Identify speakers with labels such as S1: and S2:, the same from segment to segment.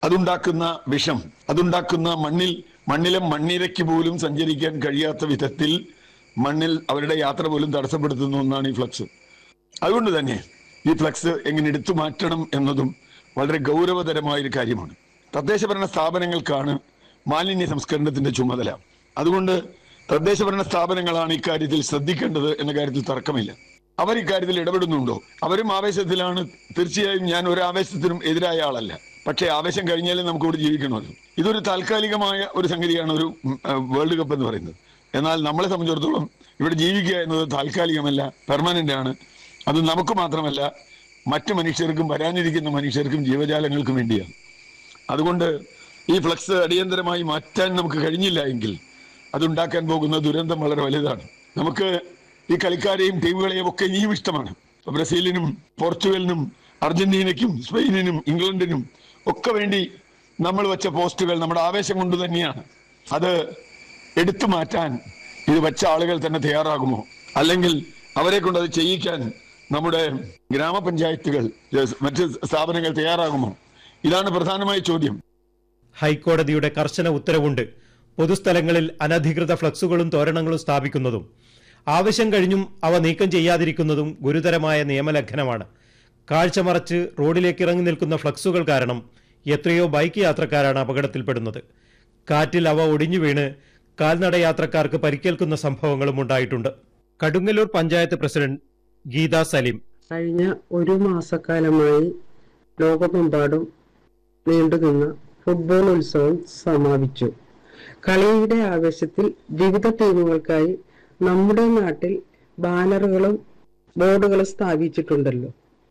S1: അതുണ്ടാക്കുന്ന വിഷം അതുണ്ടാക്കുന്ന മണ്ണിൽ മണ്ണിലെ മണ്ണിരയ്ക്ക് പോലും സഞ്ചരിക്കാൻ കഴിയാത്ത വിധത്തിൽ മണ്ണിൽ അവരുടെ യാത്ര പോലും തടസ്സപ്പെടുത്തുന്ന ഒന്നാണ് ഈ ഫ്ലക്സ് അതുകൊണ്ട് തന്നെ ഈ ഫ്ലക്സ് എങ്ങനെ എടുത്തു മാറ്റണം എന്നതും വളരെ ഗൗരവതരമായ ഒരു കാര്യമാണ് തദ്ദേശഭരണ സ്ഥാപനങ്ങൾക്കാണ് മാലിന്യ സംസ്കരണത്തിന്റെ ചുമതല അതുകൊണ്ട് തദ്ദേശഭരണ സ്ഥാപനങ്ങളാണ് ഇക്കാര്യത്തിൽ ശ്രദ്ധിക്കേണ്ടത് എന്ന കാര്യത്തിൽ തർക്കമില്ല അവർ ഇക്കാര്യത്തിൽ ഇടപെടുന്നുണ്ടോ അവരും ആവേശത്തിലാണ് തീർച്ചയായും ഞാൻ ഒരു ആവേശത്തിനും എതിരായ ആളല്ല പക്ഷേ ആവേശം കഴിഞ്ഞാലേ നമുക്ക് ഇവിടെ ജീവിക്കണമല്ലോ ഇതൊരു താൽക്കാലികമായ ഒരു സംഗതിയാണ് ഒരു ഉം, ആ, വേൾഡ് കപ്പ് എന്ന് പറയുന്നത് എന്നാൽ നമ്മളെ സംബന്ധിച്ചിടത്തോളം ഇവിടെ ജീവിക്കുക എന്നത് താൽക്കാലികമല്ല പെർമനന്റ് ആണ് അത് നമുക്ക് മാത്രമല്ല മറ്റു മനുഷ്യർക്കും വരാനിരിക്കുന്ന മനുഷ്യർക്കും ജീവജാലങ്ങൾക്കും വേണ്ടിയാണ് അതുകൊണ്ട് ഈ ഫ്ലക്സ് അടിയന്തരമായി മാറ്റാൻ നമുക്ക് കഴിഞ്ഞില്ല എങ്കിൽ അതുണ്ടാക്കാൻ പോകുന്ന ദുരന്തം വളരെ വലുതാണ് നമുക്ക് ഈ കളിക്കാരെയും ടീമുകളെയും ഒക്കെ ഇനിയും ഇഷ്ടമാണ് ഇപ്പൊ ബ്രസീലിനും പോർച്ചുഗലിനും അർജന്റീനയ്ക്കും സ്പെയിനിനും ഇംഗ്ലണ്ടിനും ഒക്കെ വേണ്ടി നമ്മൾ വെച്ച പോസ്റ്റുകൾ നമ്മുടെ ആവേശം കൊണ്ട് തന്നെയാണ് അത് എടുത്തു മാറ്റാൻ ഇത് വെച്ച ആളുകൾ തന്നെ തയ്യാറാകുമോ അല്ലെങ്കിൽ അവരെ കൊണ്ട് അത് ചെയ്യിക്കാൻ നമ്മുടെ ഗ്രാമപഞ്ചായത്തുകൾ ഏഹ്, മറ്റ് സ്ഥാപനങ്ങൾ തയ്യാറാകുമോ ഇതാണ് പ്രധാനമായ ചോദ്യം
S2: ഹൈക്കോടതിയുടെ കർശന ഉത്തരവുണ്ട് പൊതുസ്ഥലങ്ങളിൽ അനധികൃത ഫ്ലക്സുകളും തോരണങ്ങളും സ്ഥാപിക്കുന്നതും ആവശ്യം കഴിഞ്ഞും അവ നീക്കം ചെയ്യാതിരിക്കുന്നതും ഗുരുതരമായ നിയമലംഘനമാണ് കാഴ്ച മറച്ച് റോഡിലേക്ക് ഇറങ്ങി നിൽക്കുന്ന ഫ്ലക്സുകൾ കാരണം എത്രയോ ബൈക്ക് യാത്രക്കാരാണ് അപകടത്തിൽപ്പെടുന്നത് കാറ്റിൽ അവ ഒടിഞ്ഞു വീണ് കാൽനട യാത്രക്കാർക്ക് പരിക്കേൽക്കുന്ന സംഭവങ്ങളും ഉണ്ടായിട്ടുണ്ട് കടുങ്ങല്ലൂർ പഞ്ചായത്ത് പ്രസിഡന്റ് ഗീത സലീം
S3: കഴിഞ്ഞ ഒരു മാസക്കാലമായി ലോകമെമ്പാടും നീണ്ടുനിന്ന ഫുട്ബോൾ ഉത്സവം സമാപിച്ചു കളിയുടെ ആവേശത്തിൽ വിവിധ ടീമുകൾക്കായി നമ്മുടെ നാട്ടിൽ ബാനറുകളും ബോർഡുകളും സ്ഥാപിച്ചിട്ടുണ്ടല്ലോ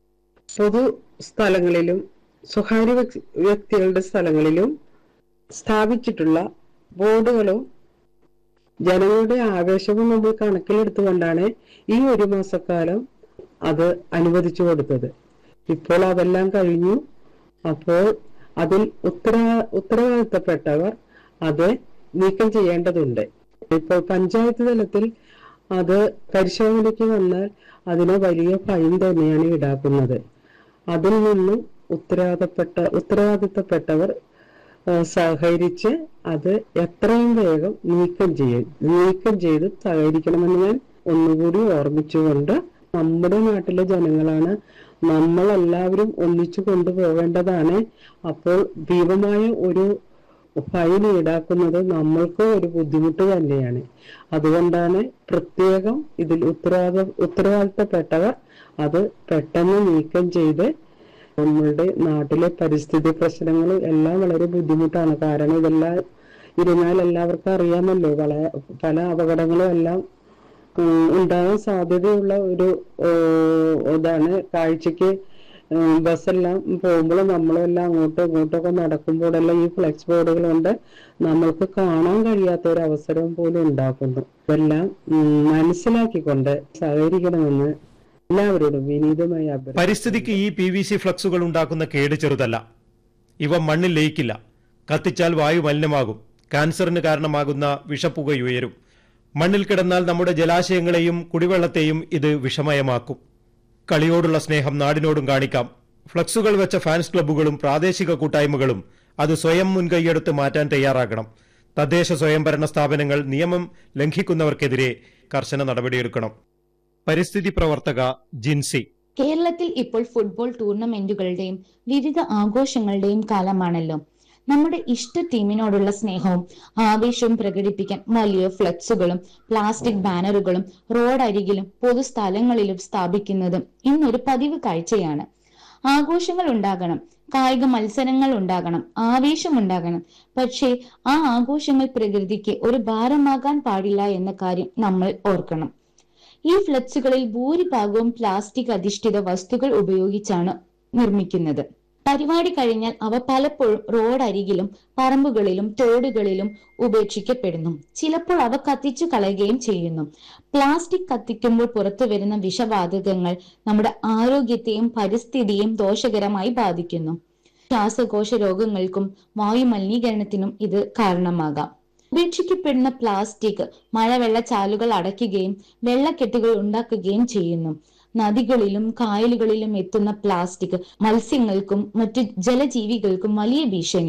S3: പൊതു സ്ഥലങ്ങളിലും സ്വകാര്യ വ്യക്തി- വ്യക്തികളുടെ സ്ഥലങ്ങളിലും സ്ഥാപിച്ചിട്ടുള്ള ബോർഡുകളും ജനങ്ങളുടെ ആവേശവും നമ്മൾ കണക്കിലെടുത്തുകൊണ്ടാണ് ഈ ഒരു മാസക്കാലം അത് അനുവദിച്ചു കൊടുത്തത് ഇപ്പോൾ അതെല്ലാം കഴിഞ്ഞു അപ്പോൾ അതിൽ ഉത്തരവാ ഉത്തരവാദിത്തപ്പെട്ടവർ അത് നീക്കം ചെയ്യേണ്ടതുണ്ട് ഇപ്പോൾ പഞ്ചായത്ത് തലത്തിൽ അത് പരിശോധനയ്ക്ക് വന്നാൽ അതിന് വലിയ ഫൈൻ തന്നെയാണ് ഈടാക്കുന്നത് അതിൽ നിന്നും ഉത്തരവാദപ്പെട്ട ഉത്തരവാദിത്തപ്പെട്ടവർ ആ, സഹകരിച്ച് അത് എത്രയും വേഗം നീക്കം ചെയ്യും നീക്കം ചെയ്ത് സഹകരിക്കണമെന്ന് ഞാൻ ഒന്നുകൂടി ഓർമ്മിച്ചുകൊണ്ട് നമ്മുടെ നാട്ടിലെ ജനങ്ങളാണ് നമ്മളെല്ലാവരും ഒന്നിച്ചു കൊണ്ടുപോകേണ്ടതാണ് അപ്പോൾ ഭീമമായ ഒരു ഫൈൻ ഈടാക്കുന്നത് നമ്മൾക്ക് ഒരു ബുദ്ധിമുട്ട് തന്നെയാണ് അതുകൊണ്ടാണ് പ്രത്യേകം ഇതിൽ ഉത്തരവാദ ഉത്തരവാദിത്തപ്പെട്ടവർ അത് പെട്ടെന്ന് നീക്കം ചെയ്ത് നമ്മളുടെ നാട്ടിലെ പരിസ്ഥിതി പ്രശ്നങ്ങൾ എല്ലാം വളരെ ബുദ്ധിമുട്ടാണ് കാരണം ഇതെല്ലാം ഇരുന്നാൽ എല്ലാവർക്കും അറിയാമല്ലോ പല പല അപകടങ്ങളും എല്ലാം ഉം, ഉണ്ടാകാൻ സാധ്യതയുള്ള ഒരു ഏഹ്, ഇതാണ് കാഴ്ചക്ക് ഉം, ബസ്സെല്ലാം പോകുമ്പോൾ നമ്മളെല്ലാം അങ്ങോട്ടും ഇങ്ങോട്ടും ഒക്കെ നടക്കുമ്പോഴെല്ലാം ഈ ഫ്ലെക്സ് ബോർഡുകൾ കൊണ്ട് നമ്മൾക്ക് കാണാൻ കഴിയാത്ത ഒരു അവസരം പോലും ഉണ്ടാക്കുന്നു ഇതെല്ലാം ഉം, മനസ്സിലാക്കിക്കൊണ്ട് സഹകരിക്കണമെന്ന് എല്ലാവരോടും വിനീതമായി അഭ്യർത്ഥിക്കുന്നു
S2: പരിസ്ഥിതിക്ക് ഈ പി വി സി ഫ്ലക്സുകൾ ഉണ്ടാക്കുന്ന കേട് ചെറുതല്ല ഇവ മണ്ണിൽ ലയിക്കില്ല കത്തിച്ചാൽ വായു മലിനമാകും ക്യാൻസറിന് കാരണമാകുന്ന വിഷപ്പുകയുയരും മണ്ണിൽ കിടന്നാൽ നമ്മുടെ ജലാശയങ്ങളെയും കുടിവെള്ളത്തെയും ഇത് വിഷമയമാക്കും കളിയോടുള്ള സ്നേഹം നാടിനോടും കാണിക്കാം ഫ്ലക്സുകൾ വെച്ച ഫാൻസ് ക്ലബ്ബുകളും പ്രാദേശിക കൂട്ടായ്മകളും അത് സ്വയം മുൻകൈയെടുത്ത് മാറ്റാൻ തയ്യാറാക്കണം തദ്ദേശ സ്വയംഭരണ സ്ഥാപനങ്ങൾ നിയമം ലംഘിക്കുന്നവർക്കെതിരെ കർശന നടപടിയെടുക്കണം പരിസ്ഥിതി പ്രവർത്തക ജിൻസി
S4: കേരളത്തിൽ ഇപ്പോൾ ഫുട്ബോൾ ടൂർണമെന്റുകളുടെയും വിവിധ ആഘോഷങ്ങളുടെയും കാലമാണല്ലോ നമ്മുടെ ഇഷ്ട ടീമിനോടുള്ള സ്നേഹവും ആവേശവും പ്രകടിപ്പിക്കാൻ വലിയ ഫ്ലെക്സുകളും പ്ലാസ്റ്റിക് ബാനറുകളും റോഡരികിലും പൊതുസ്ഥലങ്ങളിലും സ്ഥാപിക്കുന്നതും ഇന്നൊരു പതിവ് കാഴ്ചയാണ് ആഘോഷങ്ങൾ ഉണ്ടാകണം കായിക മത്സരങ്ങൾ ഉണ്ടാകണം ആവേശം ഉണ്ടാകണം പക്ഷേ ആ ആഘോഷങ്ങൾ പ്രകൃതിക്ക് ഒരു ഭാരമാകാൻ പാടില്ല എന്ന കാര്യം നമ്മൾ ഓർക്കണം ഈ ഫ്ലെക്സുകളിൽ ഭൂരിഭാഗവും പ്ലാസ്റ്റിക് അധിഷ്ഠിത വസ്തുക്കൾ ഉപയോഗിച്ചാണ് നിർമ്മിക്കുന്നത് പരിപാടി കഴിഞ്ഞാൽ അവ പലപ്പോഴും റോഡരികിലും പറമ്പുകളിലും തോടുകളിലും ഉപേക്ഷിക്കപ്പെടുന്നു ചിലപ്പോൾ അവ കത്തിച്ചു കളയുകയും ചെയ്യുന്നു പ്ലാസ്റ്റിക് കത്തിക്കുമ്പോൾ പുറത്തു വരുന്ന വിഷവാതകങ്ങൾ നമ്മുടെ ആരോഗ്യത്തെയും പരിസ്ഥിതിയെയും ദോഷകരമായി ബാധിക്കുന്നു ശ്വാസകോശ രോഗങ്ങൾക്കും വായു മലിനീകരണത്തിനും ഇത് കാരണമാകാം ഉപേക്ഷിക്കപ്പെടുന്ന പ്ലാസ്റ്റിക് മഴവെള്ളച്ചാലുകൾ അടയ്ക്കുകയും വെള്ളക്കെട്ടുകൾ ഉണ്ടാക്കുകയും ചെയ്യുന്നു നദികളിലും കായലുകളിലും എത്തുന്ന പ്ലാസ്റ്റിക് മത്സ്യങ്ങൾക്കും മറ്റു ജലജീവികൾക്കും വലിയ ഭീഷണി